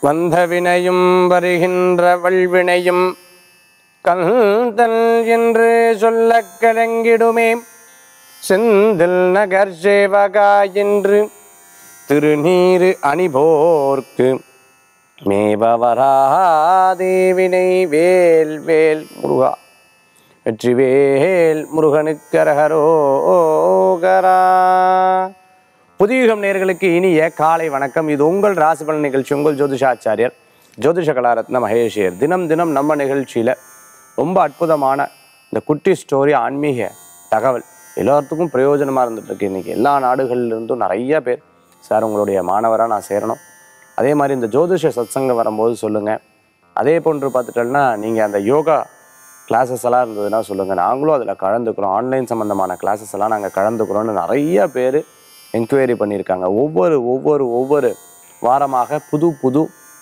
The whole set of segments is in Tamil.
வந்த வினையும் வருகின்ற வல்வினையும் கந்தல் என்று சொல்லக் கலங்கிடுமே செந்தில் நகர் சேவகா என்று திருநீரு அணிபோர்க்கு மேபவராதேவினை வேல் வேல் முருகா வெற்றிவேல் முருகனுக்கரகரோகரா புதியுகம் நேர்களுக்கு இனிய காலை வணக்கம் இது உங்கள் ராசிபலன் நிகழ்ச்சி உங்கள் ஜோதிஷாச்சாரியர் ஜோதிஷ கலாரத்ன மகேஷியர் தினம் தினம் நம்ம நிகழ்ச்சியில் ரொம்ப அற்புதமான இந்த குட்டி ஸ்டோரி ஆன்மீக தகவல் எல்லாத்துக்கும் பிரயோஜனமாக இருந்துட்டு இருக்கு இன்றைக்கி எல்லா நாடுகள்லேருந்தும் நிறைய பேர் சார் உங்களுடைய மாணவராக நான் சேரணும் அதே மாதிரி இந்த ஜோதிஷ சத்சங்கம் வரும்போது சொல்லுங்கள் அதே போன்று பார்த்துட்டோம்னா நீங்கள் அந்த யோகா கிளாஸஸ் எல்லாம் இருந்ததுன்னா சொல்லுங்கள் நாங்களும் அதில் கலந்துக்கிறோம் ஆன்லைன் சம்மந்தமான கிளாஸஸ் எல்லாம் நாங்கள் கலந்துக்கிறோம்னு நிறைய பேர் என்கொயரி பண்ணியிருக்காங்க ஒவ்வொரு ஒவ்வொரு ஒவ்வொரு வாரமாக புது புது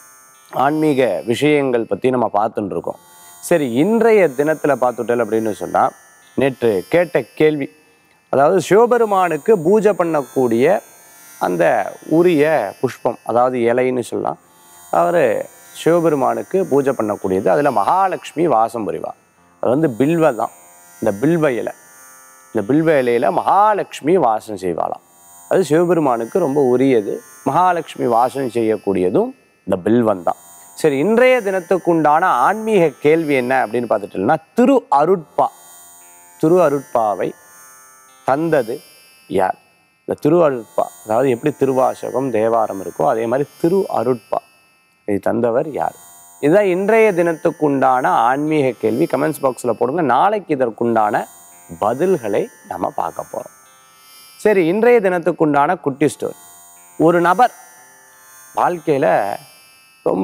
ஆன்மீக விஷயங்கள் பற்றி நம்ம பார்த்துட்டு இருக்கோம் சரி இன்றைய தினத்தில் பார்த்துட்டல் அப்படின்னு சொன்னால் நேற்று கேட்ட கேள்வி அதாவது சிவபெருமானுக்கு பூஜை பண்ணக்கூடிய அந்த உரிய புஷ்பம் அதாவது இலைன்னு சொல்லலாம் அவர் சிவபெருமானுக்கு பூஜை பண்ணக்கூடியது அதில் மகாலட்சுமி வாசம் புரிவா அது வந்து பில்வ தான் இந்த பில்வ இலை இந்த பில்வ இலையில் மகாலட்சுமி வாசம் செய்வாளாம் அது சிவபெருமானுக்கு ரொம்ப உரியது மகாலட்சுமி வாசம் செய்யக்கூடியதும் இந்த பில்வன் தான் சரி இன்றைய தினத்துக்குண்டான ஆன்மீக கேள்வி என்ன அப்படின்னு பார்த்துட்டோம்னா திரு அருட்பா திரு அருட்பாவை தந்தது யார் இந்த திரு அருட்பா அதாவது எப்படி திருவாசகம் தேவாரம் இருக்கோ அதே மாதிரி திரு அருட்பா இது தந்தவர் யார் இதுதான் இன்றைய தினத்துக்குண்டான ஆன்மீக கேள்வி கமெண்ட்ஸ் பாக்ஸில் போடுங்க நாளைக்கு இதற்குண்டான பதில்களை நம்ம பார்க்க போகிறோம் சரி இன்றைய தினத்துக்குண்டான குட்டி ஸ்டோரி ஒரு நபர் வாழ்க்கையில் ரொம்ப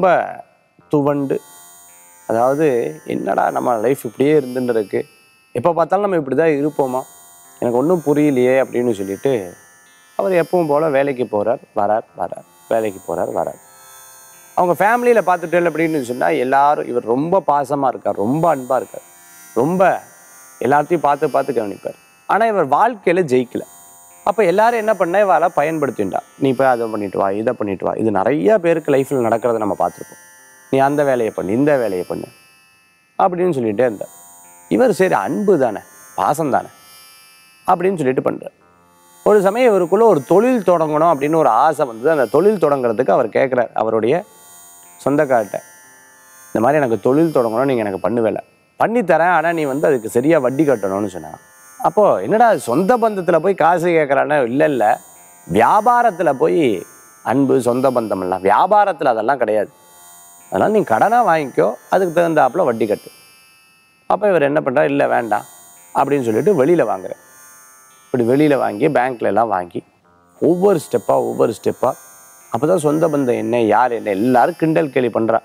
துவண்டு அதாவது என்னடா நம்ம லைஃப் இப்படியே இருந்துன்னு இருக்கு எப்போ பார்த்தாலும் நம்ம இப்படி தான் இருப்போமா எனக்கு ஒன்றும் புரியலையே அப்படின்னு சொல்லிட்டு அவர் எப்பவும் போல் வேலைக்கு போகிறார் வரார் வரார் வேலைக்கு போகிறார் வரார் அவங்க ஃபேமிலியில் பார்த்துட்டு அப்படின்னு சொன்னால் எல்லாரும் இவர் ரொம்ப பாசமாக இருக்கார் ரொம்ப அன்பாக இருக்கார் ரொம்ப எல்லாத்தையும் பார்த்து பார்த்து கவனிப்பார் ஆனால் இவர் வாழ்க்கையில் ஜெயிக்கல அப்போ எல்லாரும் என்ன பண்ண இவளை பயன்படுத்திண்டா நீ போய் அதை பண்ணிட்டு வா இதை பண்ணிட்டு வா இது நிறைய பேருக்கு லைஃப்பில் நடக்கிறத நம்ம பார்த்துருப்போம் நீ அந்த வேலையை பண்ணு இந்த வேலையை பண்ணு அப்படின்னு சொல்லிட்டே இருந்தார் இவர் சரி அன்பு தானே பாசம் தானே அப்படின்னு சொல்லிட்டு பண்ணுறார் ஒரு சமயம் இவருக்குள்ள ஒரு தொழில் தொடங்கணும் அப்படின்னு ஒரு ஆசை வந்தது அந்த தொழில் தொடங்குறதுக்கு அவர் கேட்குறார் அவருடைய சொந்தக்கார்ட்ட இந்த மாதிரி எனக்கு தொழில் தொடங்கணும் நீங்கள் எனக்கு பண்ணு வேலை பண்ணித்தரேன் ஆனால் நீ வந்து அதுக்கு சரியாக வட்டி கட்டணும்னு சொன்னாங்க அப்போது என்னடா சொந்த பந்தத்தில் போய் காசு கேட்குறான்னா இல்லை இல்லை வியாபாரத்தில் போய் அன்பு சொந்த பந்தம் எல்லாம் வியாபாரத்தில் அதெல்லாம் கிடையாது அதனால் நீ கடனாக வாங்கிக்கோ அதுக்கு தகுந்தாப்புல வட்டி கட்டு அப்போ இவர் என்ன பண்ணுறார் இல்லை வேண்டாம் அப்படின்னு சொல்லிட்டு வெளியில் வாங்குறேன் இப்படி வெளியில் வாங்கி பேங்க்ல எல்லாம் வாங்கி ஒவ்வொரு ஸ்டெப்பாக ஒவ்வொரு ஸ்டெப்பாக அப்போ தான் சொந்த பந்தம் என்ன யார் என்ன எல்லாரும் கிண்டல் கேலி பண்ணுறா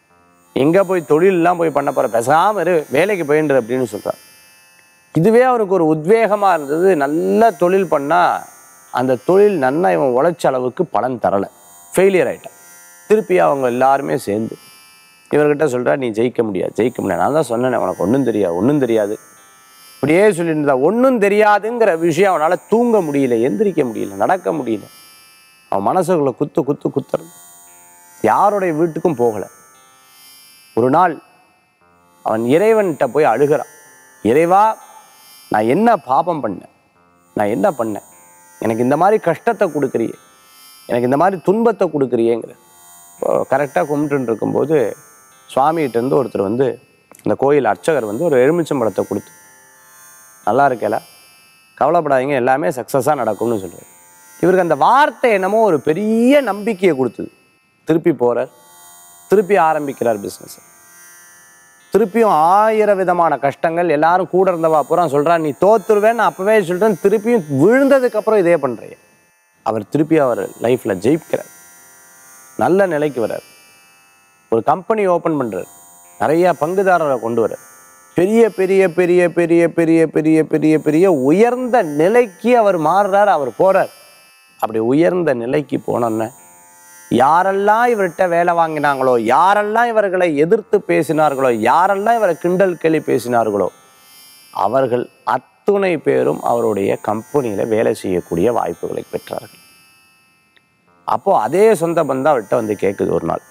எங்கே போய் தொழிலெலாம் போய் பண்ண போகிற பேசாமல் இரு வேலைக்கு போயின்ற அப்படின்னு சொல்கிறார் இதுவே அவருக்கு ஒரு உத்வேகமாக இருந்தது நல்ல தொழில் பண்ணால் அந்த தொழில் நன்னா இவன் உழைச்ச அளவுக்கு பலன் தரலை ஃபெயிலியர் ஆயிட்டான் திருப்பி அவங்க எல்லாருமே சேர்ந்து இவர்கிட்ட சொல்கிறா நீ ஜெயிக்க முடியாது ஜெயிக்க முடியாது நான் தான் சொன்னேன் உனக்கு ஒன்றும் தெரியாது ஒன்றும் தெரியாது இப்படியே சொல்லிட்டு இருந்தா ஒன்றும் தெரியாதுங்கிற விஷயம் அவனால் தூங்க முடியல எந்திரிக்க முடியல நடக்க முடியல அவன் மனசுக்குள்ள குத்து குத்து குத்துறது யாருடைய வீட்டுக்கும் போகலை ஒரு நாள் அவன் இறைவன்கிட்ட போய் அழுகிறான் இறைவா நான் என்ன பாபம் பண்ணேன் நான் என்ன பண்ணேன் எனக்கு இந்த மாதிரி கஷ்டத்தை கொடுக்குறியே எனக்கு இந்த மாதிரி துன்பத்தை கொடுக்குறியேங்கிற இப்போ கரெக்டாக கும்பிட்டுன்னு இருக்கும்போது சுவாமிகிட்டேருந்து ஒருத்தர் வந்து இந்த கோயில் அர்ச்சகர் வந்து ஒரு எலுமிச்சம்பழத்தை கொடுத்து நல்லா இருக்கல கவலைப்படாதீங்க எல்லாமே சக்ஸஸாக நடக்கும்னு சொல்கிறார் இவருக்கு அந்த வார்த்தை என்னமோ ஒரு பெரிய நம்பிக்கையை கொடுத்தது திருப்பி போகிறார் திருப்பி ஆரம்பிக்கிறார் பிஸ்னஸ் திருப்பியும் ஆயிரம் விதமான கஷ்டங்கள் எல்லாரும் கூட இருந்தவா பூரா சொல்றா நீ தோத்துருவேன்னு நான் அப்பவே சொல்றேன் திருப்பியும் விழுந்ததுக்கு அப்புறம் இதே பண்றீங்க அவர் திருப்பி அவர் லைஃப்ல ஜெயிக்கிறார் நல்ல நிலைக்கு வர்றார் ஒரு கம்பெனி ஓபன் பண்றார் நிறைய பங்குதாரரை கொண்டு வர்றார் பெரிய பெரிய பெரிய பெரிய பெரிய பெரிய பெரிய பெரிய உயர்ந்த நிலைக்கு அவர் மாறுறார் அவர் போறார் அப்படி உயர்ந்த நிலைக்கு போனோன்னே யாரெல்லாம் இவர்கிட்ட வேலை வாங்கினாங்களோ யாரெல்லாம் இவர்களை எதிர்த்து பேசினார்களோ யாரெல்லாம் இவரை கிண்டல் கேலி பேசினார்களோ அவர்கள் அத்துணை பேரும் அவருடைய கம்பெனியில் வேலை செய்யக்கூடிய வாய்ப்புகளை பெற்றார்கள் அப்போ அதே சொந்த பந்தம் அவர்கிட்ட வந்து கேட்குது ஒரு நாள்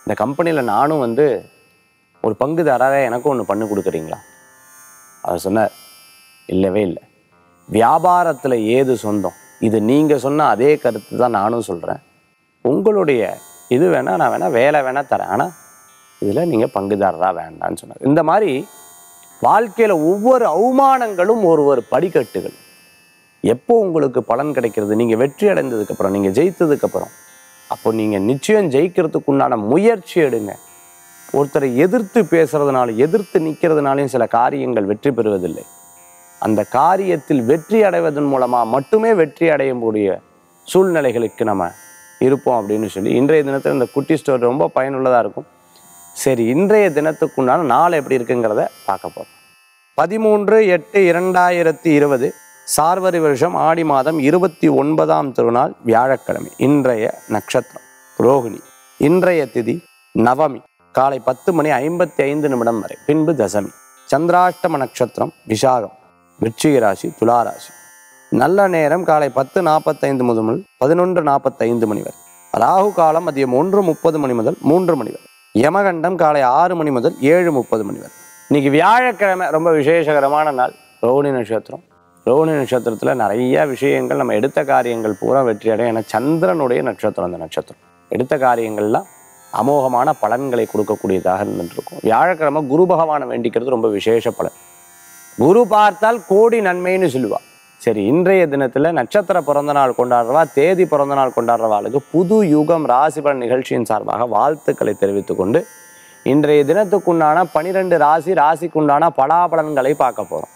இந்த கம்பெனியில் நானும் வந்து ஒரு பங்குதாரராக எனக்கும் ஒன்று பண்ணி கொடுக்குறீங்களா அவர் சொன்னார் இல்லவே இல்லை வியாபாரத்தில் ஏது சொந்தம் இது நீங்கள் சொன்ன அதே கருத்து தான் நானும் சொல்கிறேன் உங்களுடைய இது வேணால் நான் வேணால் வேலை வேணால் தரேன் ஆனால் இதில் நீங்கள் பங்குதாரராக வேண்டாம்னு சொன்னார் இந்த மாதிரி வாழ்க்கையில் ஒவ்வொரு அவமானங்களும் ஒரு ஒரு படிக்கட்டுகள் எப்போ உங்களுக்கு பலன் கிடைக்கிறது நீங்கள் வெற்றி அடைந்ததுக்கப்புறம் நீங்கள் ஜெயித்ததுக்கப்புறம் அப்போ நீங்கள் நிச்சயம் ஜெயிக்கிறதுக்கு உண்டான முயற்சி எடுங்க ஒருத்தரை எதிர்த்து பேசுறதுனால எதிர்த்து நிற்கிறதுனாலையும் சில காரியங்கள் வெற்றி பெறுவதில்லை அந்த காரியத்தில் வெற்றி அடைவதன் மூலமாக மட்டுமே வெற்றி அடையக்கூடிய சூழ்நிலைகளுக்கு நம்ம இருப்போம் அப்படின்னு சொல்லி இன்றைய தினத்தில் இந்த குட்டி ஸ்டோரி ரொம்ப பயனுள்ளதாக இருக்கும் சரி இன்றைய தினத்துக்குண்டான நாள் எப்படி இருக்குங்கிறத பார்க்க போகிறோம் பதிமூன்று எட்டு இரண்டாயிரத்தி இருபது சார்வரி வருஷம் ஆடி மாதம் இருபத்தி ஒன்பதாம் திருநாள் வியாழக்கிழமை இன்றைய நட்சத்திரம் ரோகிணி இன்றைய திதி நவமி காலை பத்து மணி ஐம்பத்தி ஐந்து நிமிடம் வரை பின்பு தசமி சந்திராஷ்டம நட்சத்திரம் விசாகம் விருச்சிக ராசி துலா ராசி நல்ல நேரம் காலை பத்து நாற்பத்தைந்து முதல் பதினொன்று நாற்பத்தைந்து மணி வரை ராகு காலம் மதியம் ஒன்று முப்பது மணி முதல் மூன்று மணி வரை யமகண்டம் காலை ஆறு மணி முதல் ஏழு முப்பது மணி வரை இன்னைக்கு வியாழக்கிழமை ரொம்ப விசேஷகரமான நாள் ரோஹிணி நட்சத்திரம் ரோஹிணி நட்சத்திரத்தில் நிறைய விஷயங்கள் நம்ம எடுத்த காரியங்கள் பூரா வெற்றி அடையும் ஏன்னா சந்திரனுடைய நட்சத்திரம் அந்த நட்சத்திரம் எடுத்த காரியங்கள்லாம் அமோகமான பலன்களை கொடுக்கக்கூடியதாக இருந்துட்டு இருக்கும் வியாழக்கிழமை குரு பகவானை வேண்டிக்கிறது ரொம்ப விசேஷ பலன் குரு பார்த்தால் கோடி நன்மைன்னு சொல்லுவா சரி இன்றைய தினத்துல நட்சத்திர பிறந்த நாள் கொண்டாடுறவா தேதி பிறந்த நாள் கொண்டாடுறவாளுக்கு புது யுகம் ராசி பலன் நிகழ்ச்சியின் சார்பாக வாழ்த்துக்களை தெரிவித்துக் கொண்டு இன்றைய தினத்துக்குண்டான பனிரெண்டு ராசி ராசிக்குண்டான பலாபலன்களை பார்க்க போறோம்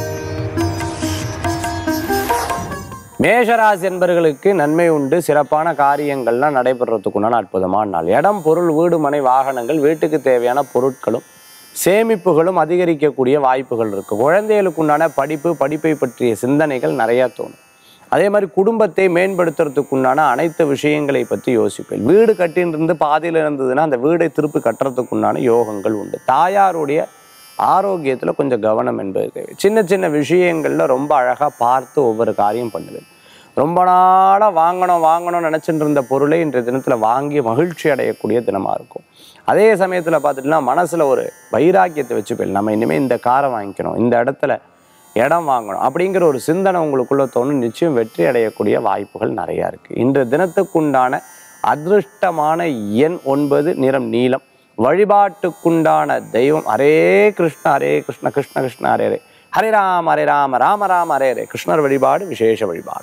மேஷராசி என்பர்களுக்கு நன்மை உண்டு சிறப்பான காரியங்கள்லாம் நடைபெறத்துக்குண்டான அற்புதமான நாள் இடம் பொருள் வீடு மனை வாகனங்கள் வீட்டுக்கு தேவையான பொருட்களும் சேமிப்புகளும் அதிகரிக்கக்கூடிய வாய்ப்புகள் இருக்கு குழந்தைகளுக்கு உண்டான படிப்பு படிப்பை பற்றிய சிந்தனைகள் நிறைய தோணும் அதே மாதிரி குடும்பத்தை மேம்படுத்துறதுக்கு உண்டான அனைத்து விஷயங்களை பற்றி யோசிப்பேன் வீடு கட்டின்னு இருந்து பாதியில் இருந்ததுன்னா அந்த வீடை திருப்பி கட்டுறதுக்கு உண்டான யோகங்கள் உண்டு தாயாருடைய ஆரோக்கியத்தில் கொஞ்சம் கவனம் என்பது தேவை சின்ன சின்ன விஷயங்களில் ரொம்ப அழகாக பார்த்து ஒவ்வொரு காரியம் பண்ணுவேன் ரொம்ப நாளாக வாங்கணும் வாங்கணும்னு நினச்சிட்டு இருந்த பொருளை இன்றைய தினத்தில் வாங்கி மகிழ்ச்சி அடையக்கூடிய தினமாக இருக்கும் அதே சமயத்தில் பார்த்துட்டுனா மனசில் ஒரு வைராக்கியத்தை வச்சுப்பேன் நம்ம இனிமேல் இந்த காரை வாங்கிக்கணும் இந்த இடத்துல இடம் வாங்கணும் அப்படிங்கிற ஒரு சிந்தனை உங்களுக்குள்ள தோணும் நிச்சயம் வெற்றி அடையக்கூடிய வாய்ப்புகள் நிறையா இருக்குது இன்றைய தினத்துக்குண்டான அதிருஷ்டமான எண் ஒன்பது நிறம் நீலம் வழிபாட்டுக்குண்டான தெய்வம் ஹரே கிருஷ்ண ஹரே கிருஷ்ண கிருஷ்ண கிருஷ்ண ஹரே ஹரே ஹரே ராம ஹரே ராம ராம ராம ஹரே ஹரே கிருஷ்ணர் வழிபாடு விசேஷ வழிபாடு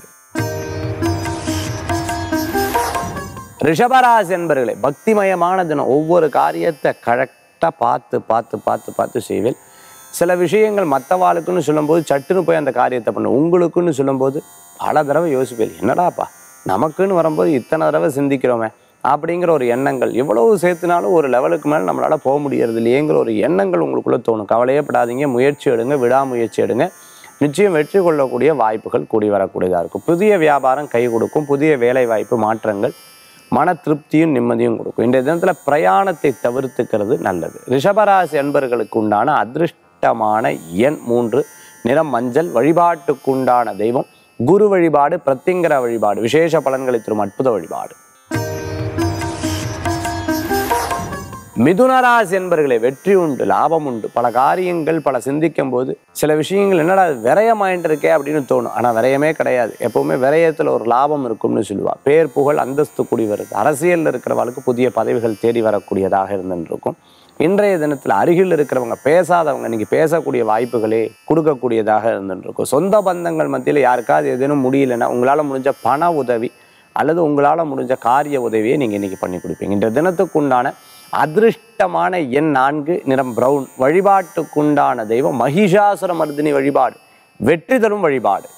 ரிஷபராசி என்பர்களே பக்திமயமான தினம் ஒவ்வொரு காரியத்தை கரெக்டாக பார்த்து பார்த்து பார்த்து பார்த்து செய்வேன் சில விஷயங்கள் மற்றவாளுக்குன்னு சொல்லும்போது சட்டுன்னு போய் அந்த காரியத்தை பண்ணு உங்களுக்குன்னு சொல்லும்போது பல தடவை யோசிப்பேன் என்னடாப்பா நமக்குன்னு வரும்போது இத்தனை தடவை சிந்திக்கிறோமே அப்படிங்கிற ஒரு எண்ணங்கள் எவ்வளவு சேர்த்துனாலும் ஒரு லெவலுக்கு மேலே நம்மளால் போக முடியறது இல்லையேங்கிற ஒரு எண்ணங்கள் உங்களுக்குள்ளே தோணும் கவலையே படாதீங்க முயற்சி எடுங்க விடாமுயற்சி எடுங்க நிச்சயம் வெற்றி கொள்ளக்கூடிய வாய்ப்புகள் கூடி வரக்கூடியதாக இருக்கும் புதிய வியாபாரம் கை கொடுக்கும் புதிய வேலை வாய்ப்பு மாற்றங்கள் மன திருப்தியும் நிம்மதியும் கொடுக்கும் இன்றைய தினத்தில் பிரயாணத்தை தவிர்த்துக்கிறது நல்லது ரிஷபராசி அன்பர்களுக்கு உண்டான அதிருஷ்டமான எண் மூன்று நிறம் மஞ்சள் வழிபாட்டுக்குண்டான தெய்வம் குரு வழிபாடு பிரத்திங்கர வழிபாடு விசேஷ பலன்களை தரும் அற்புத வழிபாடு மிதுனராசி என்பர்களே வெற்றி உண்டு லாபம் உண்டு பல காரியங்கள் பல சிந்திக்கும் போது சில விஷயங்கள் என்னடா இது விரயமாயிட்டு இருக்கே அப்படின்னு தோணும் ஆனால் விரயமே கிடையாது எப்பவுமே விரயத்தில் ஒரு லாபம் இருக்கும்னு சொல்லுவா பேர் புகழ் அந்தஸ்து கூடி வருது அரசியலில் இருக்கிறவங்களுக்கு புதிய பதவிகள் தேடி வரக்கூடியதாக இருந்துட்டு இருக்கும் இன்றைய தினத்தில் அருகில் இருக்கிறவங்க பேசாதவங்க இன்னைக்கு பேசக்கூடிய வாய்ப்புகளே கொடுக்கக்கூடியதாக இருந்துட்டு இருக்கும் சொந்த பந்தங்கள் மத்தியில் யாருக்காவது எதுவும் முடியலன்னா உங்களால் முடிஞ்ச பண உதவி அல்லது உங்களால் முடிஞ்ச காரிய உதவியை நீங்கள் இன்னைக்கு பண்ணி கொடுப்பீங்க இந்த தினத்துக்குண்டான அதிருஷ்டமான எண் நான்கு நிறம் பிரவுன் வழிபாட்டுக்குண்டான தெய்வம் மகிஷாசுர மர்தினி வழிபாடு வெற்றி தரும் வழிபாடு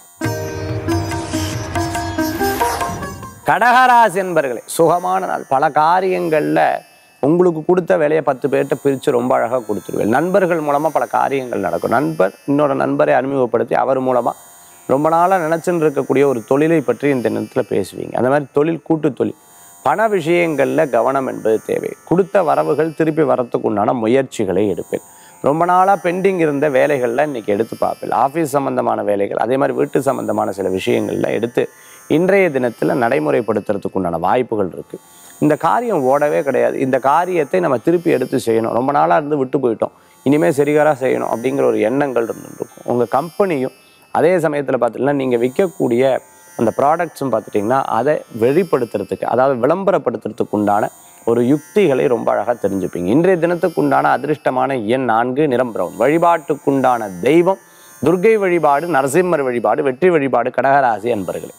கடகராசி என்பர்களே சுகமான நாள் பல காரியங்களில் உங்களுக்கு கொடுத்த வேலையை பத்து பேர்கிட்ட பிரித்து ரொம்ப அழகாக கொடுத்துருவேன் நண்பர்கள் மூலமாக பல காரியங்கள் நடக்கும் நண்பர் இன்னொரு நண்பரை அறிமுகப்படுத்தி அவர் மூலமாக ரொம்ப நாளாக நினச்சின்னு இருக்கக்கூடிய ஒரு தொழிலை பற்றி இந்த நேரத்தில் பேசுவீங்க அந்த மாதிரி தொழில் கூட்டு தொழில் பண விஷயங்களில் கவனம் என்பது தேவை கொடுத்த வரவுகள் திருப்பி வரத்துக்கு உண்டான முயற்சிகளை எடுப்பேன் ரொம்ப நாளாக பெண்டிங் இருந்த வேலைகளில் இன்றைக்கி எடுத்து பார்ப்பேன் ஆஃபீஸ் சம்மந்தமான வேலைகள் அதே மாதிரி வீட்டு சம்மந்தமான சில விஷயங்களில் எடுத்து இன்றைய தினத்தில் நடைமுறைப்படுத்துறதுக்கு உண்டான வாய்ப்புகள் இருக்குது இந்த காரியம் ஓடவே கிடையாது இந்த காரியத்தை நம்ம திருப்பி எடுத்து செய்யணும் ரொம்ப நாளாக இருந்து விட்டு போயிட்டோம் இனிமேல் சரிகாராக செய்யணும் அப்படிங்கிற ஒரு எண்ணங்கள் இருந்துருக்கும் உங்கள் கம்பெனியும் அதே சமயத்தில் பார்த்தீங்கன்னா நீங்கள் விற்கக்கூடிய அந்த ப்ராடக்ட்ஸும் பார்த்துட்டிங்கன்னா அதை வெளிப்படுத்துறதுக்கு அதாவது விளம்பரப்படுத்துறதுக்கு உண்டான ஒரு யுக்திகளை ரொம்ப அழகாக தெரிஞ்சுப்பீங்க இன்றைய தினத்துக்கு உண்டான அதிர்ஷ்டமான எண் நான்கு நிறம் பிரவுன் வழிபாட்டுக்குண்டான தெய்வம் துர்க்கை வழிபாடு நரசிம்மர் வழிபாடு வெற்றி வழிபாடு கடகராசி அன்பர்களே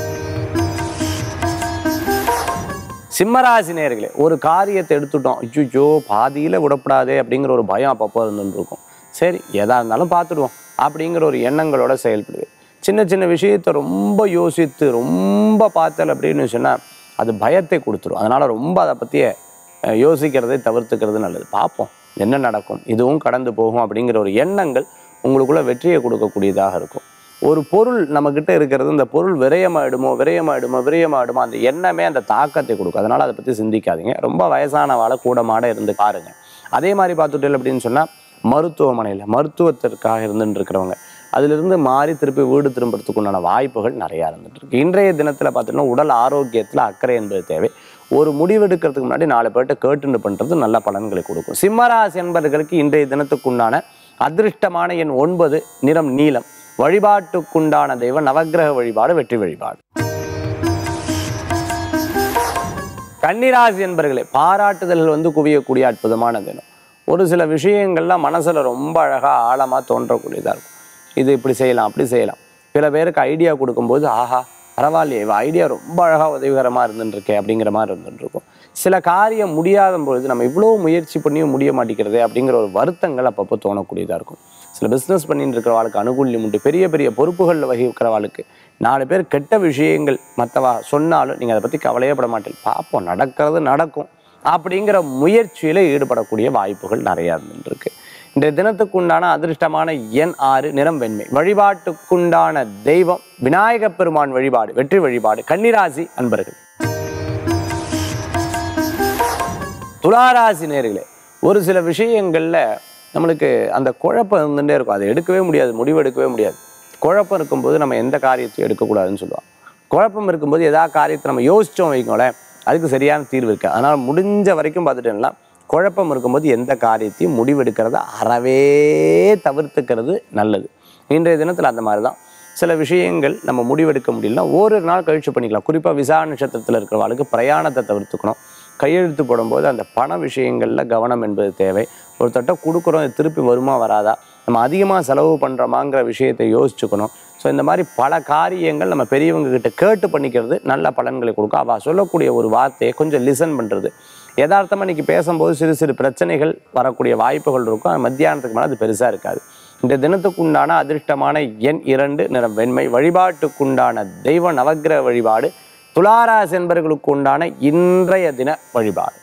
சிம்மராசி நேர்களே ஒரு காரியத்தை எடுத்துட்டோம் ஐயோ பாதியில் விடப்படாதே அப்படிங்கிற ஒரு பயம் அப்பப்போ இருந்துட்டு இருக்கும் சரி எதா இருந்தாலும் பார்த்துடுவோம் அப்படிங்கிற ஒரு எண்ணங்களோட செயல்படுவேன் சின்ன சின்ன விஷயத்தை ரொம்ப யோசித்து ரொம்ப பார்த்தல் அப்படின்னு சொன்னால் அது பயத்தை கொடுத்துரும் அதனால் ரொம்ப அதை பற்றிய அஹ், யோசிக்கிறதை தவிர்த்துக்கிறது நல்லது பார்ப்போம் என்ன நடக்கும் இதுவும் கடந்து போகும் அப்படிங்கிற ஒரு எண்ணங்கள் உங்களுக்குள்ள வெற்றியை கொடுக்கக்கூடியதாக இருக்கும் ஒரு பொருள் நம்மக்கிட்ட இருக்கிறது இந்த பொருள் விரயமாயிடுமோ விரயமாயிடுமோ விரயமாயிடுமோ அந்த எண்ணமே அந்த தாக்கத்தை கொடுக்கும் அதனால் அதை பற்றி சிந்திக்காதீங்க ரொம்ப வயசானவாளை கூடமாட இருந்து பாருங்க அதே மாதிரி பார்த்துட்டேன் அப்படின்னு சொன்னால் மருத்துவமனையில் மருத்துவத்திற்காக இருந்துட்டு இருக்கிறவங்க அதிலிருந்து மாறி திருப்பி வீடு திரும்புறதுக்கு உண்டான வாய்ப்புகள் நிறையா இருந்துட்டு இருக்கு இன்றைய தினத்தில் பார்த்தீங்கன்னா உடல் ஆரோக்கியத்தில் அக்கறை என்பது தேவை ஒரு முடிவெடுக்கிறதுக்கு முன்னாடி நாலு பேர்கிட்ட கேட்டுன்னு பண்ணுறது நல்ல பலன்களை கொடுக்கும் சிம்மராசி என்பவர்களுக்கு இன்றைய தினத்துக்குண்டான அதிர்ஷ்டமான எண் ஒன்பது நிறம் நீலம் வழிபாட்டுக்குண்டான தெய்வம் நவக்கிரக வழிபாடு வெற்றி வழிபாடு கன்னிராசி என்பர்களே பாராட்டுதல்கள் வந்து குவியக்கூடிய அற்புதமான தினம் ஒரு சில விஷயங்கள்லாம் மனசுல ரொம்ப அழகா ஆழமா தோன்றக்கூடியதா இருக்கும் இது இப்படி செய்யலாம் அப்படி செய்யலாம் சில பேருக்கு ஐடியா கொடுக்கும்போது ஆஹா பரவாயில்லையே இவ ஐடியா ரொம்ப அழகா உதவிகரமா இருந்துருக்கே அப்படிங்கிற மாதிரி இருந்துட்டு இருக்கும் சில காரியம் முடியாத பொழுது நம்ம இவ்வளோ முயற்சி பண்ணியும் முடிய மாட்டேங்கிறதே அப்படிங்கிற ஒரு வருத்தங்கள் அப்பப்போ தோணக்கூடியதா இருக்கும் சில பிஸ்னஸ் பண்ணிட்டு இருக்கிறவாளுக்கு அனுகூல்யம் உண்டு பெரிய பெரிய பொறுப்புகளில் வகிக்கிறவாளுக்கு நாலு பேர் கெட்ட விஷயங்கள் மற்றவா சொன்னாலும் நீங்கள் அதை பற்றி கவலையே பட மாட்டீங்க பார்ப்போம் நடக்கிறது நடக்கும் அப்படிங்கிற முயற்சியில் ஈடுபடக்கூடிய வாய்ப்புகள் நிறையா இருந்துருக்கு இன்றைய தினத்துக்குண்டான அதிர்ஷ்டமான எண் ஆறு நிறம் வெண்மை வழிபாட்டுக்குண்டான தெய்வம் விநாயகப் பெருமான் வழிபாடு வெற்றி வழிபாடு கன்னிராசி அன்பர்கள் துளாராசி நேர்களே ஒரு சில விஷயங்களில் நம்மளுக்கு அந்த குழப்பம் இருந்துகிட்டே இருக்கும் அதை எடுக்கவே முடியாது முடிவு எடுக்கவே முடியாது குழப்பம் இருக்கும்போது நம்ம எந்த காரியத்தையும் எடுக்கக்கூடாதுன்னு சொல்லுவாங்க குழப்பம் இருக்கும்போது ஏதாவது காரியத்தை நம்ம யோசிச்சோம் வைங்களேன் அதுக்கு சரியான தீர்வு இருக்கு அதனால் முடிஞ்ச வரைக்கும் பார்த்துட்டேன்னா குழப்பம் இருக்கும்போது எந்த காரியத்தையும் முடிவெடுக்கிறத அறவே தவிர்த்துக்கிறது நல்லது இன்றைய தினத்தில் அந்த மாதிரி தான் சில விஷயங்கள் நம்ம முடிவெடுக்க முடியலனா ஓரிரு நாள் கழிச்சு பண்ணிக்கலாம் குறிப்பாக விசா நட்சத்திரத்தில் இருக்கிறவங்களுக்கு பிரயாணத்தை தவிர்த்துக்கணும் கையெழுத்து போடும்போது அந்த பண விஷயங்களில் கவனம் என்பது தேவை ஒரு தட்டை கொடுக்குறோம் இது திருப்பி வருமா வராதா நம்ம அதிகமாக செலவு பண்ணுறோமாங்கிற விஷயத்தை யோசிச்சுக்கணும் ஸோ இந்த மாதிரி பல காரியங்கள் நம்ம பெரியவங்க கிட்ட கேட்டு பண்ணிக்கிறது நல்ல பலன்களை கொடுக்கும் அவள் சொல்லக்கூடிய ஒரு வார்த்தையை கொஞ்சம் லிசன் பண்ணுறது யதார்த்தமாக இன்னைக்கு பேசும்போது சிறு சிறு பிரச்சனைகள் வரக்கூடிய வாய்ப்புகள் இருக்கும் அது மத்தியானத்துக்கு மேலே அது பெருசாக இருக்காது இந்த தினத்துக்குண்டான அதிர்ஷ்டமான எண் இரண்டு நிறம் வெண்மை வழிபாட்டுக்குண்டான தெய்வ நவக்கிரக வழிபாடு துளாராசி என்பவர்களுக்கு உண்டான இன்றைய தின வழிபாடு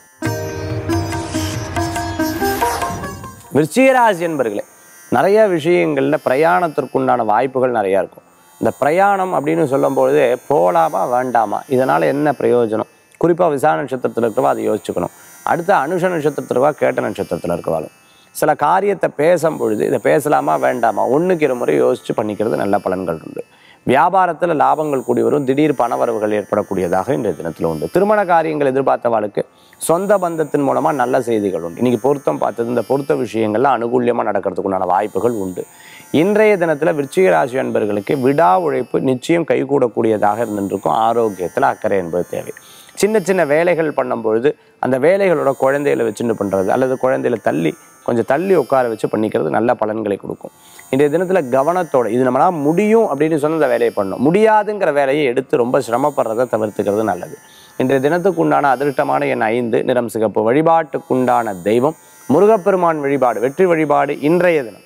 விருச்சிகராசி என்பர்களே நிறைய விஷயங்களில் பிரயாணத்திற்குண்டான வாய்ப்புகள் நிறையா இருக்கும் இந்த பிரயாணம் அப்படின்னு சொல்லும்பொழுது போகலாமா வேண்டாமா இதனால் என்ன பிரயோஜனம் குறிப்பாக விசா நட்சத்திரத்தில் இருக்கிறவா அதை யோசிச்சுக்கணும் அடுத்த அனுஷ நட்சத்திரத்தில் இருக்கவா கேட்ட நட்சத்திரத்தில் இருக்கவாலும் சில காரியத்தை பேசும் பொழுது இதை பேசலாமா வேண்டாமா ஒன்றுக்கு இரு முறை யோசித்து பண்ணிக்கிறது நல்ல பலன்கள் உண்டு வியாபாரத்தில் லாபங்கள் கூடி வரும் திடீர் பணவரவுகள் ஏற்படக்கூடியதாக இன்றைய தினத்தில் உண்டு திருமண காரியங்கள் எதிர்பார்த்தவாளுக்கு சொந்த பந்தத்தின் மூலமாக நல்ல செய்திகள் உண்டு இன்னைக்கு பொருத்தம் பார்த்தது இந்த பொருத்த விஷயங்கள்லாம் அனுகூல்யமாக நடக்கிறதுக்கு உண்டான வாய்ப்புகள் உண்டு இன்றைய தினத்தில் விருச்சிக ராசி அன்பர்களுக்கு விடா உழைப்பு நிச்சயம் கைகூடக்கூடியதாக இருந்துருக்கும் ஆரோக்கியத்தில் அக்கறை என்பது தேவை சின்ன சின்ன வேலைகள் பண்ணும் பொழுது அந்த வேலைகளோட குழந்தைகளை வச்சுட்டு பண்ணுறது அல்லது குழந்தைகளை தள்ளி கொஞ்சம் தள்ளி உட்கார வச்சு பண்ணிக்கிறது நல்ல பலன்களை கொடுக்கும் இன்றைய தினத்தில் கவனத்தோட இது நம்மளால் முடியும் அப்படின்னு சொன்ன இந்த வேலையை பண்ணணும் முடியாதுங்கிற வேலையை எடுத்து ரொம்ப சிரமப்படுறதை தவிர்த்துக்கிறது நல்லது இன்றைய தினத்துக்கு உண்டான அதிர்ஷ்டமான எண் ஐந்து நிறம் சிகப்பு வழிபாட்டுக்குண்டான தெய்வம் முருகப்பெருமான் வழிபாடு வெற்றி வழிபாடு இன்றைய தினம்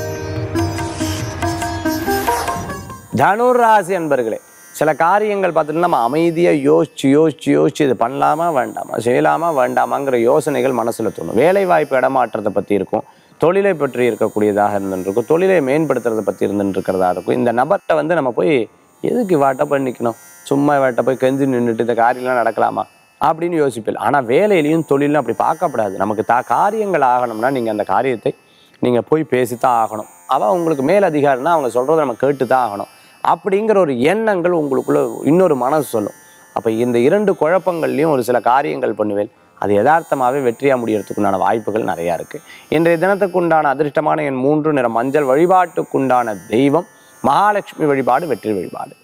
தனுர் ராசி அன்பர்களே சில காரியங்கள் பார்த்துட்டு நம்ம அமைதியாக யோசிச்சு யோசிச்சு யோசிச்சு இது பண்ணலாமா வேண்டாமா செய்யலாமா வேண்டாமாங்கிற யோசனைகள் மனசில் தோணும் வேலை வாய்ப்பு இடமாற்றத்தை பற்றி இருக்கும் தொழிலை பற்றி இருக்கக்கூடியதாக இருந்துருக்கும் தொழிலை மேம்படுத்துறதை பற்றி இருந்துட்டு இருக்கிறதா இருக்கும் இந்த நபர்கிட்ட வந்து நம்ம போய் எதுக்கு வாட்ட போய் நிற்கணும் சும்மா வாட்ட போய் கெஞ்சி நின்றுட்டு இந்த காரியம்லாம் நடக்கலாமா அப்படின்னு யோசிப்பில் ஆனால் வேலையிலையும் தொழிலும் அப்படி பார்க்கப்படாது நமக்கு தா காரியங்கள் ஆகணும்னா நீங்கள் அந்த காரியத்தை நீங்கள் போய் பேசி தான் ஆகணும் அவள் உங்களுக்கு மேல் அதிகாரினா அவங்க சொல்கிறத நம்ம கேட்டு தான் ஆகணும் அப்படிங்கிற ஒரு எண்ணங்கள் உங்களுக்குள்ள இன்னொரு மனசு சொல்லும் அப்போ இந்த இரண்டு குழப்பங்கள்லையும் ஒரு சில காரியங்கள் பண்ணுவேன் அது யதார்த்தமாகவே வெற்றியாக முடியறதுக்குண்டான வாய்ப்புகள் நிறையா இருக்குது இன்றைய தினத்துக்குண்டான அதிர்ஷ்டமான என் மூன்று நிற மஞ்சள் வழிபாட்டுக்குண்டான தெய்வம் மகாலட்சுமி வழிபாடு வெற்றி வழிபாடு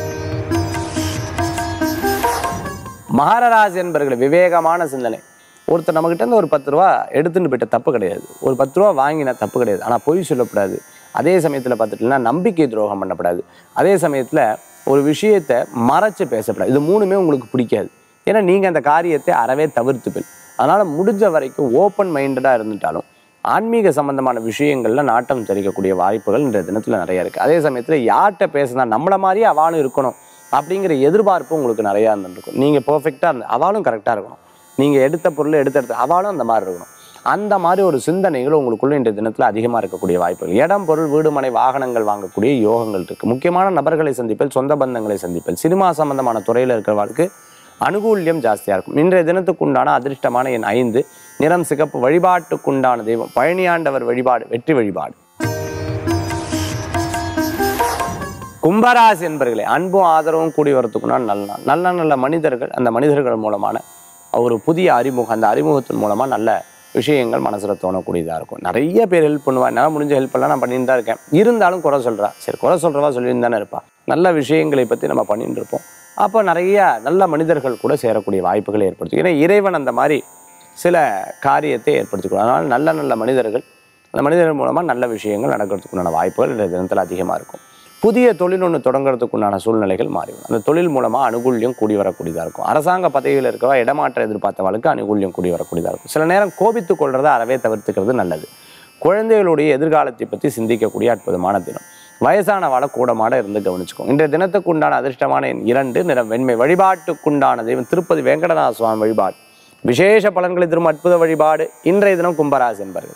மகரராசி என்பர்கள் விவேகமான சிந்தனை ஒருத்தர் நம்மகிட்ட இருந்து ஒரு பத்து ரூபா எடுத்துன்னு போயிட்ட தப்பு கிடையாது ஒரு பத்து ரூபா வாங்கின தப்பு கிடையாது ஆனால் பொய் சொல்லக்கூடாது அதே சமயத்தில் பார்த்துட்டுனா நம்பிக்கை துரோகம் பண்ணக்கூடாது அதே சமயத்தில் ஒரு விஷயத்தை மறைச்சு பேசக்கூடாது இது மூணுமே உங்களுக்கு பிடிக்காது ஏன்னா நீங்கள் அந்த காரியத்தை அறவே தவிர்த்துப்பில் அதனால் முடிஞ்ச வரைக்கும் ஓப்பன் மைண்டடாக இருந்துட்டாலும் ஆன்மீக சம்பந்தமான விஷயங்களில் நாட்டம் தெரிவிக்கக்கூடிய வாய்ப்புகள் இன்றைய தினத்தில் நிறைய இருக்குது அதே சமயத்தில் யார்கிட்ட பேசினா நம்மளை மாதிரியே அவளும் இருக்கணும் அப்படிங்கிற எதிர்பார்ப்பு உங்களுக்கு நிறையா இருந்துருக்கும் நீங்கள் பர்ஃபெக்டாக இருந்த அவளும் கரெக்டாக இருக்கணும் நீங்கள் எடுத்த பொருள் எடுத்த எடுத்த அவளும் அந்த மாதிரி இருக்கணும் அந்த மாதிரி ஒரு சிந்தனைகள் உங்களுக்குள்ள இன்றைய தினத்தில் அதிகமாக இருக்கக்கூடிய வாய்ப்புகள் இடம் பொருள் வீடு மனை வாகனங்கள் வாங்கக்கூடிய யோகங்கள் இருக்குது முக்கியமான நபர்களை சந்திப்பல் சொந்த பந்தங்களை சந்திப்பல் சினிமா சம்பந்தமான துறையில் இருக்கிறவர்களுக்கு அனுகூல்யம் ஜாஸ்தியாக இருக்கும் இன்றைய தினத்துக்குண்டான அதிர்ஷ்டமான என் ஐந்து நிறம் சிகப்பு வழிபாட்டுக்குண்டான தெய்வம் பழனியாண்டவர் வழிபாடு வெற்றி வழிபாடு கும்பராசி என்பர்களே அன்பும் ஆதரவும் கூடி வரத்துக்குன்னா நல்ல நாள் நல்ல நல்ல மனிதர்கள் அந்த மனிதர்கள் மூலமான ஒரு புதிய அறிமுகம் அந்த அறிமுகத்தின் மூலமாக நல்ல விஷயங்கள் மனசில் தோணக்கூடியதாக இருக்கும் நிறைய பேர் ஹெல்ப் பண்ணுவா என்னால் முடிஞ்ச ஹெல்ப் எல்லாம் நான் பண்ணிட்டு தான் இருக்கேன் இருந்தாலும் குறை சொல்கிறா சரி குறை சொல்கிறவா சொல்லிட்டு தானே இருப்பா நல்ல விஷயங்களை பற்றி நம்ம பண்ணிட்டு இருப்போம் அப்போ நிறைய நல்ல மனிதர்கள் கூட சேரக்கூடிய வாய்ப்புகளை ஏற்படுத்தும் ஏன்னா இறைவன் அந்த மாதிரி சில காரியத்தை ஏற்படுத்திக்கணும் அதனால் நல்ல நல்ல மனிதர்கள் அந்த மனிதர்கள் மூலமாக நல்ல விஷயங்கள் நடக்கிறதுக்குண்டான வாய்ப்புகள் இந்த தினத்தில் அதிகமாக இருக்கும் புதிய தொழில் ஒன்று தொடங்குறதுக்குண்டான சூழ்நிலைகள் மாறிவிடும் அந்த தொழில் மூலமாக அனுகூல்யம் கூடி வரக்கூடியதாக இருக்கும் அரசாங்க பதவியில் இருக்கவா இடமாற்றம் எதிர்பார்த்தவளுக்கு அனுகூல்யம் கூடி வரக்கூடியதாக இருக்கும் சில நேரம் கோபித்து கொள்றதை அறவே தவிர்த்துக்கிறது நல்லது குழந்தைகளுடைய எதிர்காலத்தை பற்றி சிந்திக்கக்கூடிய அற்புதமான தினம் வயசானவாளை கூடமாட இருந்து கவனிச்சுக்கோங்க இன்றைய தினத்துக்கு உண்டான அதிர்ஷ்டமான எண் இரண்டு நிறம் வெண்மை வழிபாட்டுக்குண்டான தெய்வம் திருப்பதி வெங்கடநாத சுவாமி வழிபாடு விசேஷ பலன்களை தரும் அற்புத வழிபாடு இன்றைய தினம் கும்பராசி என்பர்கள்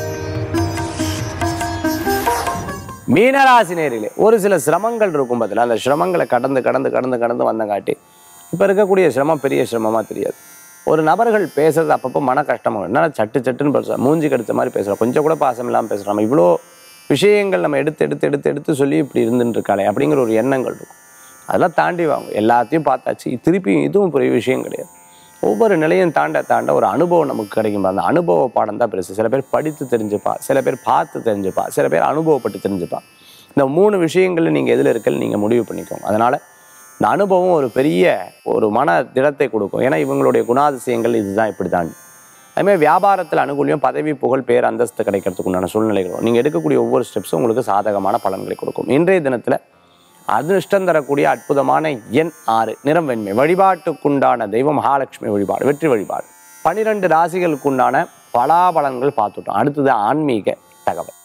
மீனராசி நேரிலே ஒரு சில சிரமங்கள் இருக்கும் பதில் அந்த சிரமங்களை கடந்து கடந்து கடந்து கடந்து வந்தங்காட்டி இப்போ இருக்கக்கூடிய சிரமம் பெரிய சிரமமாக தெரியாது ஒரு நபர்கள் பேசுறது அப்பப்போ மன கஷ்டமாக என்ன சட்டு சட்டுன்னு பேசுகிறோம் மூஞ்சி கடிச்ச மாதிரி பேசுகிறோம் கொஞ்சம் கூட பாசம் இல்லாமல் பேசுகிறோம் நம்ம இவ்வளோ விஷயங்கள் நம்ம எடுத்து எடுத்து எடுத்து எடுத்து சொல்லி இப்படி இருந்துட்டு இருக்காளே அப்படிங்கிற ஒரு எண்ணங்கள் இருக்கும் அதெல்லாம் தாண்டி வாங்க எல்லாத்தையும் பார்த்தாச்சு திருப்பி இதுவும் பெரிய விஷயம் கிடையாது ஒவ்வொரு நிலையும் தாண்ட தாண்ட ஒரு அனுபவம் நமக்கு கிடைக்கும் அந்த அனுபவ பாடம் தான் பெருசு சில பேர் படித்து தெரிஞ்சுப்பா சில பேர் பார்த்து தெரிஞ்சுப்பா சில பேர் அனுபவப்பட்டு தெரிஞ்சுப்பா இந்த மூணு விஷயங்களில் நீங்கள் எதில் இருக்கல் நீங்கள் முடிவு பண்ணிக்கோங்க அதனால் இந்த அனுபவம் ஒரு பெரிய ஒரு மன திடத்தை கொடுக்கும் ஏன்னா இவங்களுடைய குணாதிசயங்கள் இதுதான் இப்படி தான் அதுமாதிரி வியாபாரத்தில் அனுகூலியம் பதவி புகழ் பேர் அந்தஸ்து கிடைக்கிறதுக்கு உண்டான சூழ்நிலைகள் நீங்கள் எடுக்கக்கூடிய ஒவ்வொரு ஸ்டெப்ஸும் உங்களுக்கு சாதகமான பலன்களை கொடுக்கும் இன்றைய தினத்தில் அதிர்ஷ்டம் தரக்கூடிய அற்புதமான எண் ஆறு நிறம் வெண்மை வழிபாட்டுக்குண்டான தெய்வம் மகாலட்சுமி வழிபாடு வெற்றி வழிபாடு பனிரெண்டு ராசிகளுக்குண்டான பலாபலன்கள் பார்த்துட்டோம் அடுத்தது ஆன்மீக தகவல்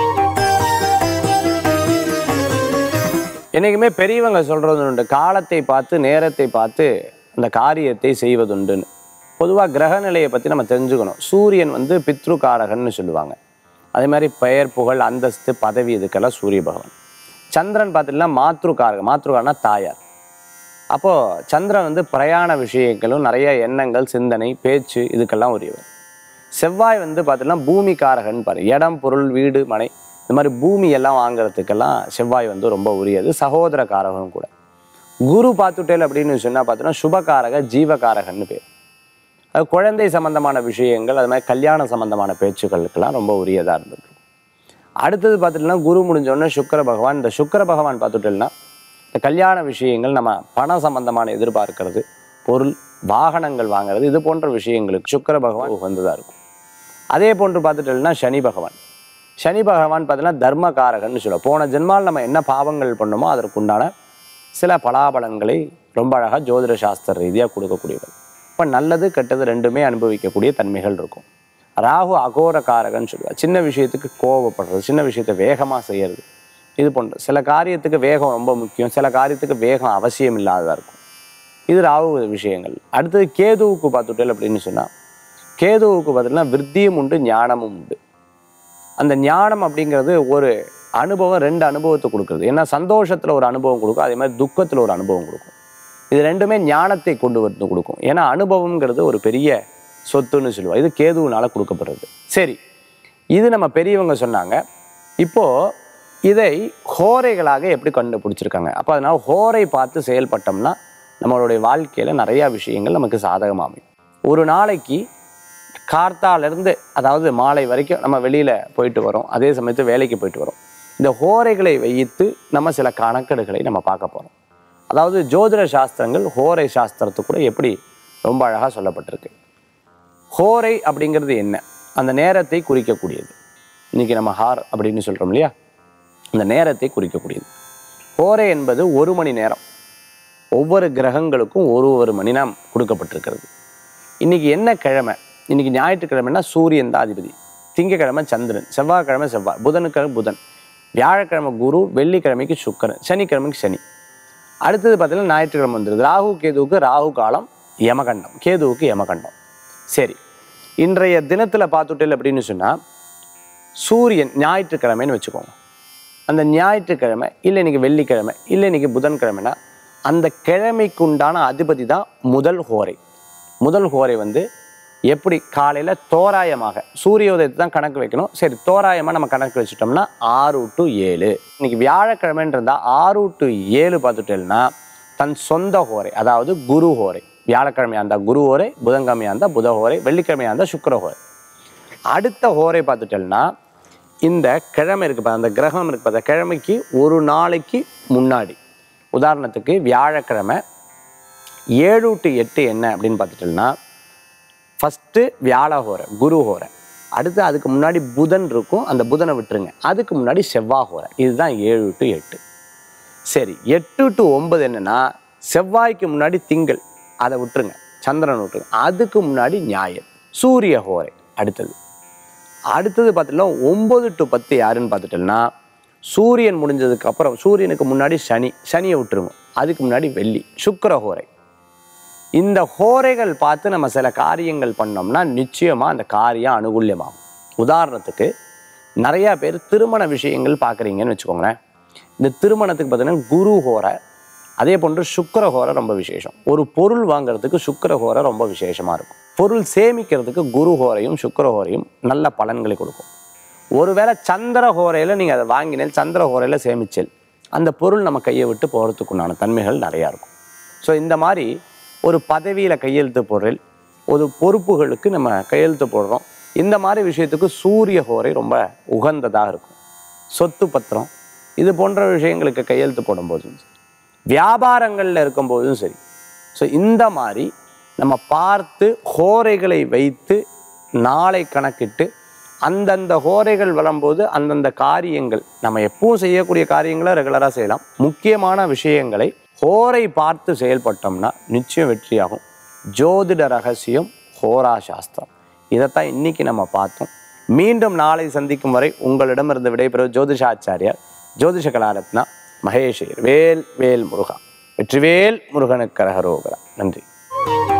என்னைக்குமே பெரியவங்க சொல்றது உண்டு காலத்தை பார்த்து நேரத்தை பார்த்து அந்த காரியத்தை செய்வதுண்டுன்னு பொதுவாக கிரக நிலையை பற்றி நம்ம தெரிஞ்சுக்கணும் சூரியன் வந்து பித்ருகாரகன்னு சொல்லுவாங்க அதே மாதிரி பெயர் புகழ் அந்தஸ்து பதவி இதுக்கெல்லாம் சூரிய பகவான் சந்திரன் பார்த்துட்டுனா மாத்ருகாரகம் மாத்ருகாரனா தாயார் அப்போது சந்திரன் வந்து பிரயாண விஷயங்களும் நிறைய எண்ணங்கள் சிந்தனை பேச்சு இதுக்கெல்லாம் உரியவர் செவ்வாய் வந்து பார்த்தீங்கன்னா பூமிக்காரகன் பாரு இடம் பொருள் வீடு மனை இந்த மாதிரி பூமி எல்லாம் வாங்குறதுக்கெல்லாம் செவ்வாய் வந்து ரொம்ப உரியது சகோதர காரகனும் கூட குரு பார்த்துட்டேல் அப்படின்னு சொன்னால் பார்த்தீங்கன்னா சுபகாரக ஜீவகாரகன்னு பேர் அது குழந்தை சம்பந்தமான விஷயங்கள் அது மாதிரி கல்யாணம் சம்பந்தமான பேச்சுக்களுக்கெல்லாம் ரொம்ப உரியதாக இருந்துட்டு அடுத்தது பார்த்துட்டோம்னா குரு முடிஞ்ச உடனே சுக்கிர பகவான் இந்த சுக்கிர பகவான் பார்த்துட்டோம்னா இந்த கல்யாண விஷயங்கள் நம்ம பண சம்பந்தமான எதிர்பார்க்கிறது பொருள் வாகனங்கள் வாங்குறது இது போன்ற விஷயங்களுக்கு சுக்கிர பகவான் உகந்ததாக இருக்கும் அதே போன்று பார்த்துட்டோம்னா சனி பகவான் சனி பகவான் பார்த்தீங்கன்னா தர்மகாரகன்னு சொல்லுவோம் போன ஜென்மால் நம்ம என்ன பாவங்கள் பண்ணோமோ அதற்குண்டான சில பலாபலன்களை ரொம்ப அழகாக ஜோதிட சாஸ்திர ரீதியாக கொடுக்கக்கூடியவர் இப்போ நல்லது கெட்டது ரெண்டுமே அனுபவிக்கக்கூடிய தன்மைகள் இருக்கும் ராகு அகோரகாரகன்னு சொல்லுவார் சின்ன விஷயத்துக்கு கோவப்படுறது சின்ன விஷயத்தை வேகமாக செய்யறது இது போன்ற சில காரியத்துக்கு வேகம் ரொம்ப முக்கியம் சில காரியத்துக்கு வேகம் அவசியம் இல்லாததாக இருக்கும் இது ராகு விஷயங்கள் அடுத்தது கேதுவுக்கு பார்த்துட்டேல் அப்படின்னு சொன்னால் கேதுவுக்கு பார்த்தீங்கன்னா விருத்தியும் உண்டு ஞானமும் உண்டு அந்த ஞானம் அப்படிங்கிறது ஒரு அனுபவம் ரெண்டு அனுபவத்தை கொடுக்குறது ஏன்னா சந்தோஷத்தில் ஒரு அனுபவம் கொடுக்கும் அதே மாதிரி துக்கத்தில் ஒரு அனுபவம் கொடுக்கும் இது ரெண்டுமே ஞானத்தை கொண்டு வந்து கொடுக்கும் ஏன்னா அனுபவம்ங்கிறது ஒரு பெரிய சொத்துன்னு சொல்லுவோம் இது கேதுவுனால கொடுக்கப்படுறது சரி இது நம்ம பெரியவங்க சொன்னாங்க இப்போது இதை ஹோரைகளாக எப்படி கண்டுபிடிச்சிருக்காங்க அப்போ அதனால் ஹோரை பார்த்து செயல்பட்டோம்னா நம்மளுடைய வாழ்க்கையில் நிறையா விஷயங்கள் நமக்கு சாதகமாக அமையும் ஒரு நாளைக்கு கார்த்தாலேருந்து அதாவது மாலை வரைக்கும் நம்ம வெளியில் போயிட்டு வரோம் அதே சமயத்து வேலைக்கு போயிட்டு வரோம் இந்த ஹோரைகளை வைத்து நம்ம சில கணக்கெடுகளை நம்ம பார்க்க போகிறோம் அதாவது ஜோதிட சாஸ்திரங்கள் ஹோரை சாஸ்திரத்துக்கு கூட எப்படி ரொம்ப அழகாக சொல்லப்பட்டிருக்கு ஹோரை அப்படிங்கிறது என்ன அந்த நேரத்தை குறிக்கக்கூடியது இன்னைக்கு நம்ம ஹார் அப்படின்னு சொல்கிறோம் இல்லையா அந்த நேரத்தை குறிக்கக்கூடியது ஹோரை என்பது ஒரு மணி நேரம் ஒவ்வொரு கிரகங்களுக்கும் ஒரு ஒரு மணி நேரம் கொடுக்கப்பட்டிருக்கிறது இன்னைக்கு என்ன கிழமை இன்னைக்கு ஞாயிற்றுக்கிழமைனா சூரியன் தான் அதிபதி திங்கக்கிழமை சந்திரன் செவ்வாய்க்கிழமை செவ்வாய் புதனுக்கிழமை புதன் வியாழக்கிழமை குரு வெள்ளிக்கிழமைக்கு சுக்கிரன் சனிக்கிழமைக்கு சனி அடுத்தது பார்த்தீங்கன்னா ஞாயிற்றுக்கிழமை வந்துடுது ராகு கேதுவுக்கு ராகு காலம் யமகண்டம் கேதுவுக்கு யமகண்டம் சரி இன்றைய தினத்தில் பார்த்துட்டேன் அப்படின்னு சொன்னால் சூரியன் ஞாயிற்றுக்கிழமைன்னு வச்சுக்கோங்க அந்த ஞாயிற்றுக்கிழமை இல்லை இன்னைக்கு வெள்ளிக்கிழமை இல்லை இன்னைக்கு புதன்கிழமைனா அந்த கிழமைக்கு உண்டான அதிபதி தான் முதல் ஹோரை முதல் ஹோரை வந்து எப்படி காலையில் தோராயமாக சூரிய உதயத்தை தான் கணக்கு வைக்கணும் சரி தோராயமாக நம்ம கணக்கு வச்சுட்டோம்னா ஆறு டு ஏழு இன்னைக்கு வியாழக்கிழமைன்னு இருந்தால் ஆறு டு ஏழு பார்த்துட்டேன்னா தன் சொந்த ஹோரை அதாவது குரு ஹோரை வியாழக்கிழமையாக இருந்தால் குரு ஹோரை புதன்கிழமையாக இருந்தால் புத ஹோரை வெள்ளிக்கிழமையாக இருந்தால் சுக்கிர ஹோரை அடுத்த ஹோரை பார்த்துட்டேன்னா இந்த கிழமை இருக்கு பாரு, அந்த கிரகம் இருக்கு பாரு, அந்த கிழமைக்கு ஒரு நாளைக்கு முன்னாடி உதாரணத்துக்கு வியாழக்கிழமை ஏழு டு எட்டு என்ன அப்படின்னு பார்த்துட்டோம்னா ஃபஸ்ட்டு வியாழ ஹோரை குரு ஹோரை அடுத்து அதுக்கு முன்னாடி புதன் இருக்கும் அந்த புதனை விட்டுருங்க அதுக்கு முன்னாடி செவ்வாய் ஹோரை இதுதான் ஏழு டு எட்டு சரி எட்டு டு ஒன்பது என்னன்னா செவ்வாய்க்கு முன்னாடி திங்கள் அதை விட்டுருங்க சந்திரன் விட்டுருங்க அதுக்கு முன்னாடி ஞாயிறு சூரிய ஹோரை அடுத்தது அடுத்தது பார்த்தீங்கன்னா ஒம்பது டு பத்து யாருன்னு பார்த்துட்டோம்னா சூரியன் முடிஞ்சதுக்கு அப்புறம் சூரியனுக்கு முன்னாடி சனி சனியை விட்டுருங்க அதுக்கு முன்னாடி வெள்ளி சுக்கிர ஹோரை இந்த ஹோரைகள் பார்த்து நம்ம சில காரியங்கள் பண்ணோம்னா நிச்சயமாக அந்த காரியம் அனுகூல்யமாகும் உதாரணத்துக்கு நிறையா பேர் திருமண விஷயங்கள் பார்க்குறீங்கன்னு வச்சுக்கோங்களேன் இந்த திருமணத்துக்கு பார்த்தீங்கன்னா குரு ஹோரை அதே போன்று சுக்கிர ஹோரை ரொம்ப விசேஷம் ஒரு பொருள் வாங்குறதுக்கு சுக்கிர ஹோரை ரொம்ப விசேஷமாக இருக்கும் பொருள் சேமிக்கிறதுக்கு குரு ஹோரையும் சுக்கிர ஹோரையும் நல்ல பலன்களை கொடுக்கும் ஒருவேளை சந்திர ஹோரையில் நீங்கள் அதை வாங்கினேன் சந்திர ஹோரையில் சேமிச்சல் அந்த பொருள் நம்ம கையை விட்டு போகிறதுக்குண்டான தன்மைகள் நிறையா இருக்கும் ஸோ இந்த மாதிரி ஒரு பதவியில் கையெழுத்து போடுறேன் ஒரு பொறுப்புகளுக்கு நம்ம கையெழுத்து போடுறோம் இந்த மாதிரி விஷயத்துக்கு சூரிய ஹோரை ரொம்ப உகந்ததாக இருக்கும் சொத்து பத்திரம் இது போன்ற விஷயங்களுக்கு கையெழுத்து போடும்போதும் சரி வியாபாரங்களில் இருக்கும்போதும் சரி ஸோ இந்த மாதிரி நம்ம பார்த்து ஹோரைகளை வைத்து நாளை கணக்கிட்டு அந்தந்த ஹோரைகள் வரும்போது அந்தந்த காரியங்கள் நம்ம எப்பவும் செய்யக்கூடிய காரியங்களை ரெகுலராக செய்யலாம் முக்கியமான விஷயங்களை ஹோரை பார்த்து செயல்பட்டோம்னா நிச்சயம் வெற்றியாகும் ஜோதிட ரகசியம் ஹோரா சாஸ்திரம் இதைத்தான் இன்னைக்கு நம்ம பார்த்தோம் மீண்டும் நாளை சந்திக்கும் வரை உங்களிடமிருந்து விடைபெறும் ஜோதிஷாச்சாரியார் ஜோதிஷ கலாரத்னா மகேஷர் வேல் வேல் முருகா வெற்றிவேல் முருகனுக்கு கரகரோகரா நன்றி